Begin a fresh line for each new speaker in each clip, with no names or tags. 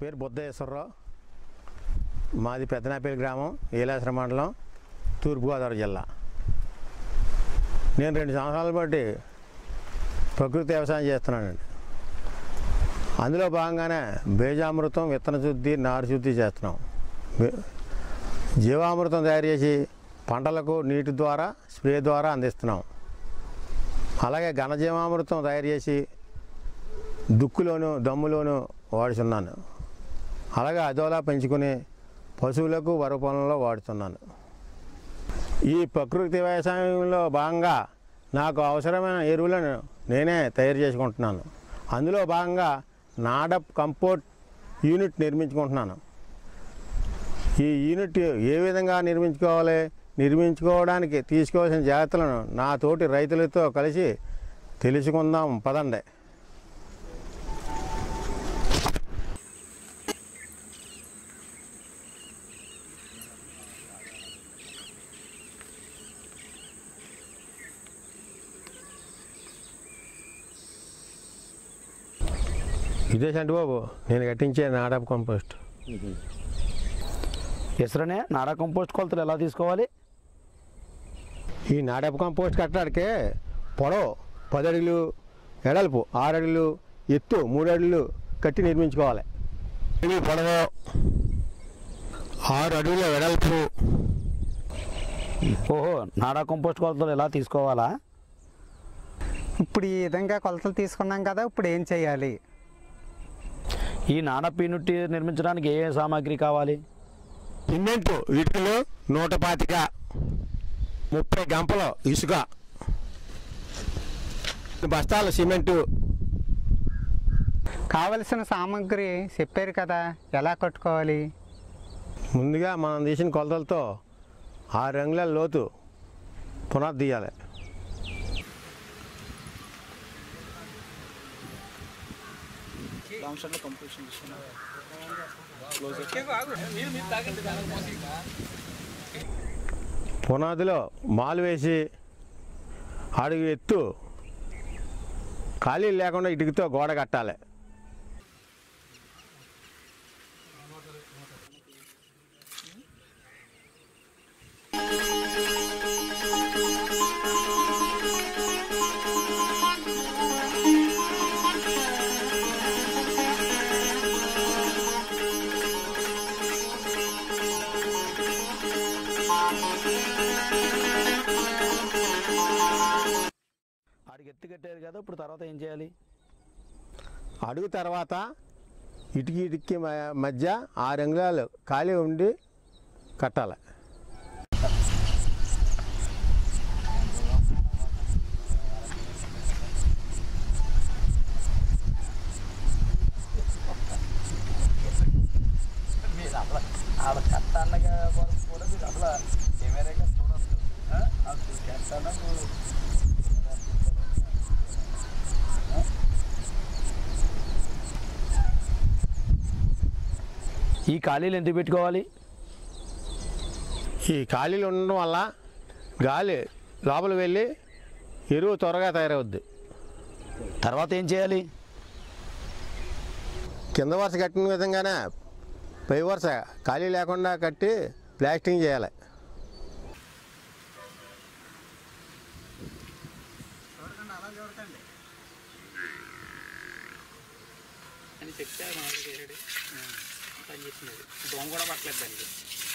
పేరు బుద్ధేశ్వరరావు మాది పెద్దనాపల్లి గ్రామం ఏలాసర మండలం తూర్పుగోదావరి జిల్లా నేను రెండు సంవత్సరాల బట్టి ప్రకృతి వ్యవసాయం చేస్తున్నానండి అందులో భాగంగానే బీజామృతం విత్తన శుద్ధి నారు శుద్ధి చేస్తున్నాం బే- జీవామృతం తయారు చేసి పంటలకు నీటి ద్వారా స్ప్రే ద్వారా అందిస్తున్నాం అలాగే ఘనజీవామృతం తయారు చేసి దుక్కులోను దమ్ములోను వాడుతున్నాను అలాగే అదోలా పెంచుకుని పశువులకు వరి పొలంలో వాడుతున్నాను ఈ ప్రకృతి వ్యవసాయంలో భాగంగా నాకు అవసరమైన ఎరువులను నేనే తయారు చేసుకుంటున్నాను అందులో భాగంగా నాడప్ కంపోర్ట్ యూనిట్ నిర్మించుకుంటున్నాను ఈ యూనిట్ ఏ విధంగా నిర్మించుకోవాలి నిర్మించుకోవడానికి తీసుకోవాల్సిన జాగ్రత్తలను నా తోటి రైతులతో కలిసి తెలుసుకుందాం పదండి ఇదే చంటి బాబు నేను కట్టించే నాడప్ కంపోస్ట్
ఇసురనే నాడా కంపోస్ట్ కొలతలు ఎలా తీసుకోవాలి
ఈ నాడప్ కంపోస్ట్ కట్టడానికే పొడవు పది అడుగులు ఎడల్పు ఆరు అడుగులు ఎత్తు మూడు అడుగులు కట్టి నిర్మించుకోవాలి ఇది పొడవు ఆరు అడుగుల వెడల్పు
ఓహో నాడా కంపోస్ట్ కొలతలు ఎలా తీసుకోవాలా
ఇప్పుడు ఈ విధంగా కొలతలు తీసుకున్నాం కదా ఇప్పుడు ఏం చేయాలి
ఈ నాడా పీనుట్టి నిర్మించడానికి ఏ ఏ సామాగ్రి కావాలి
సిమెంట్ ఇటుకలు నూట పాతిక ముప్పై గంపలు ఇసుక బస్తాల సిమెంటు
కావలసిన సామాగ్రి చెప్పారు కదా ఎలా కట్టుకోవాలి
ముందుగా మనం తీసిన కొలతలతో ఆరు అంగుళాల లోతు పునాది తీయాలి పునాదిలో మాలు వేసి అడుగు ఎత్తు ఖాళీ లేకుండా ఇటుకతో గోడ కట్టాలి
ఆడికి ఎత్తి కట్టారు కదా ఇప్పుడు తర్వాత ఏం చేయాలి
అడుగు తర్వాత ఇటుకి ఇటుకి మ- మధ్య ఆరు అంగుళాలు ఖాళీ ఉండి కట్టాలి
ఈ ఖాళీలు ఎందుకు పెట్టుకోవాలి
ఈ ఖాళీలు ఉండడం వల్ల గాలి లోపల వెళ్ళి ఎరువు త్వరగా తయారవుద్ది
తర్వాత ఏం చేయాలి
కింద వరుస కట్టిన విధంగానే పై వరుస ఖాళీ లేకుండా కట్టి ప్లాస్టింగ్ చేయాలి
అని చెప్తే మామూలుగా వేసాడు పని చేసినది దోమ కూడా పట్టలేదు దానికి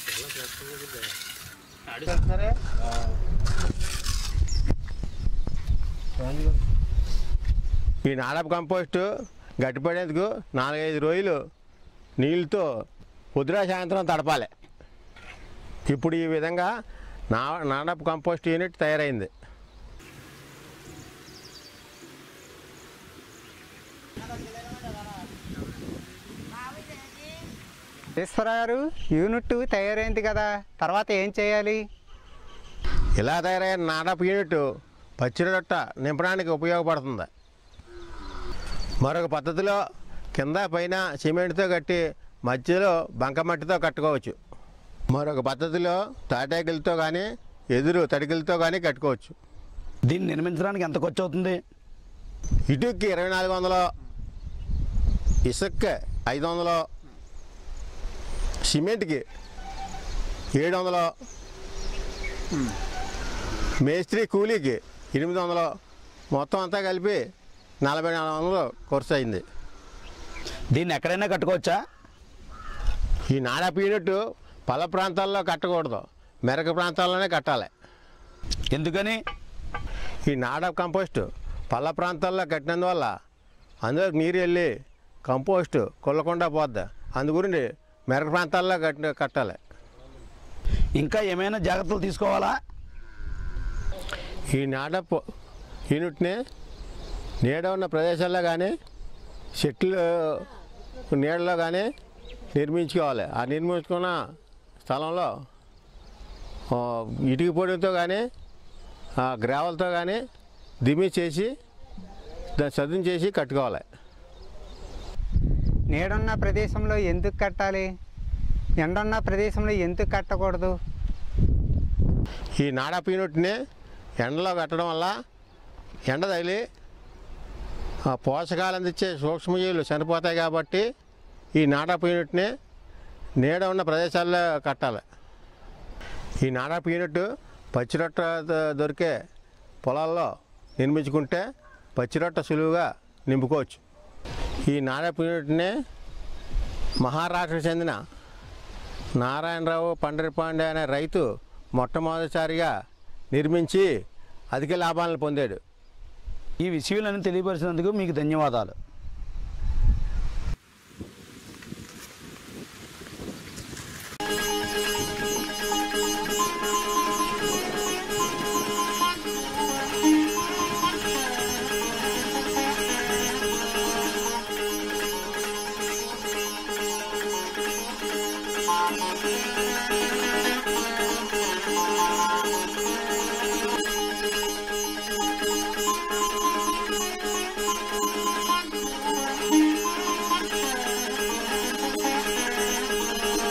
అడుగు
ఈ నాడప్ కంపోస్ట్ గట్టిపడేందుకు నాలుగైదు రోజులు నీళ్ళతో పొద్దున సాయంత్రం తడపాలి ఇప్పుడు ఈ విధంగా నా నాడప్ కంపోస్ట్ యూనిట్ తయారైంది
ఈశ్వర గారు యూనిట్ తయారైంది కదా తర్వాత ఏం చేయాలి
ఇలా తయారైన నాడప్ యూనిట్ పచ్చిరొట్ట నింపడానికి ఉపయోగపడుతుంది మరొక పద్ధతిలో కింద పైన సిమెంట్తో కట్టి మధ్యలో బంకమట్టితో కట్టుకోవచ్చు మరొక పద్ధతిలో తాటాకులతో కానీ ఎదురు తడికలతో కానీ కట్టుకోవచ్చు
దీన్ని నిర్మించడానికి ఎంత ఖర్చు అవుతుంది
ఇటుక్కి ఇరవై నాలుగు వందలు ఇసుక్కి ఐదు వందలు సిమెంట్కి ఏడు వందలు మేస్త్రి కూలీకి ఎనిమిది వందలు మొత్తం అంతా కలిపి నలభై నాలుగు వందలు ఖర్చు అయింది
దీన్ని ఎక్కడైనా కట్టుకోవచ్చా
ఈ నాడా పీనట్టు పల్ల ప్రాంతాల్లో కట్టకూడదు మెరక ప్రాంతాల్లోనే కట్టాలి
ఎందుకని
ఈ నాడా కంపోస్ట్ పల్ల ప్రాంతాల్లో కట్టినందువల్ల అందులో నీరు వెళ్ళి కంపోస్ట్ కొల్లకుండా పోద్ది అందుగురించి మెరక ప్రాంతాల్లో కట్టి కట్టాలి
ఇంకా ఏమైనా జాగ్రత్తలు తీసుకోవాలా
ఈ నాడ పొ- యూనిట్ని నీడ ఉన్న ప్రదేశాల్లో కానీ చెట్లు నీడలో కానీ నిర్మించుకోవాలి ఆ నిర్మించుకున్న స్థలంలో ఆ, ఇటుక పొడితో కానీ ఆ, గ్రావెల్తో కానీ దిమ్మి చేసి దాన్ని చదును చేసి కట్టుకోవాలి
నీడున్న ప్రదేశంలో ఎందుకు కట్టాలి ఎండున్న ప్రదేశంలో ఎందుకు కట్టకూడదు
ఈ నాడా పీనుట్ని ఎండలో కట్టడం వల్ల ఎండ తగిలి ఆ పోషకాలు అందించే సూక్ష్మజీవులు చనిపోతాయి కాబట్టి ఈ నాడా పీనుట్ని నీడ ఉన్న ప్రదేశాల్లో కట్టాలి ఈ నాడా పీనుట్ పచ్చిరొట్ట ద- దొరికే పొలాల్లో నిర్మించుకుంటే పచ్చిరొట్ట సులువుగా నింపుకోవచ్చు ఈ నాడా పీనుట్ని మహారాష్ట్రకు చెందిన నారాయణరావు పండరిపాండే అనే రైతు మొట్టమొదటిసారిగా నిర్మించి అధిక లాభాలను పొందాడు
ఈ విషయాలను తెలియపరిచినందుకు మీకు ధన్యవాదాలు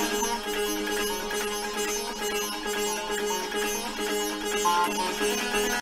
Thank